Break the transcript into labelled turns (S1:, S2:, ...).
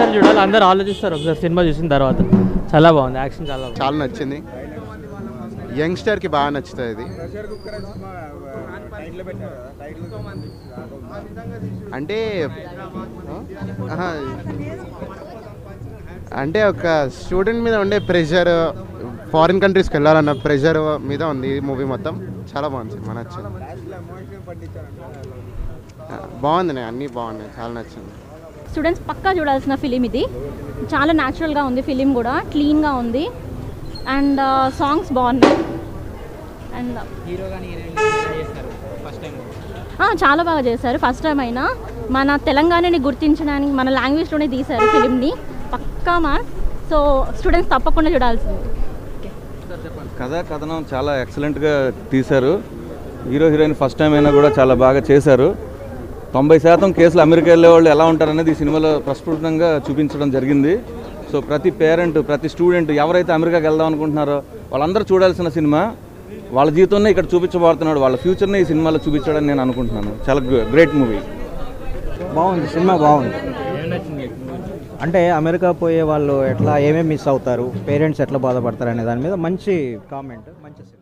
S1: ఒకసారి చూడాలి అందరు ఆలోచిస్తారు ఒకసారి సినిమా చూసిన తర్వాత చాలా బాగుంది యాక్షన్ చాలా బాగుంది
S2: చాలా నచ్చింది యంగ్స్టర్కి బాగా నచ్చుతుంది ఇది అంటే ఆహా. అంటే ఒక స్టూడెంట్ మీద ఉండే ప్రెషర్ ఫారిన్ కంట్రీస్కి వెళ్ళాలన్న ప్రెషర్ మీద ఉంది ఈ మూవీ మొత్తం చాలా బాగుంది సినిమా నచ్చింది ఆ, బాగుంది నే, అన్నీ బాగున్నాయి చాలా నచ్చింది
S3: స్టూడెంట్స్ పక్కా చూడాల్సిన ఫిలిం ఇది చాలా న్యాచురల్గా ఉంది ఫిలిం కూడా క్లీన్గా ఉంది అండ్ సాంగ్స్ బాగున్నాయి అండ్ చాలా బాగా చేశారు ఫస్ట్ టైం అయినా మన తెలంగాణని గుర్తించడానికి మన లాంగ్వేజ్లోనే తీశారు ఫిలింని పక్కా మా సో స్టూడెంట్స్ తప్పకుండా చూడాల్సింది
S4: కథ కథనం చాలా ఎక్సలెంట్గా తీశారు హీరో హీరోయిన్ ఫస్ట్ టైం అయినా కూడా చాలా బాగా చేశారు తొంభై శాతం కేసులు అమెరికా వెళ్ళే వాళ్ళు ఎలా ఉంటారనేది ఈ సినిమాలో ప్రస్ఫుటంగా చూపించడం జరిగింది సో ప్రతి పేరెంట్ ప్రతి స్టూడెంట్ ఎవరైతే అమెరికాకి వెళ్దాం అనుకుంటున్నారో వాళ్ళందరూ చూడాల్సిన సినిమా వాళ్ళ జీవితంలో ఇక్కడ చూపించబడుతున్నాడు వాళ్ళ ఫ్యూచర్ని ఈ సినిమాలో చూపించాడని నేను అనుకుంటున్నాను చాలా గ్రేట్ మూవీ
S5: బాగుంది సినిమా బాగుంది అంటే అమెరికా పోయే వాళ్ళు ఎట్లా ఏమేమి మిస్ అవుతారు పేరెంట్స్ ఎట్లా బాధపడతారు అనే దాని మీద మంచి కామెంట్ మంచి సినిమా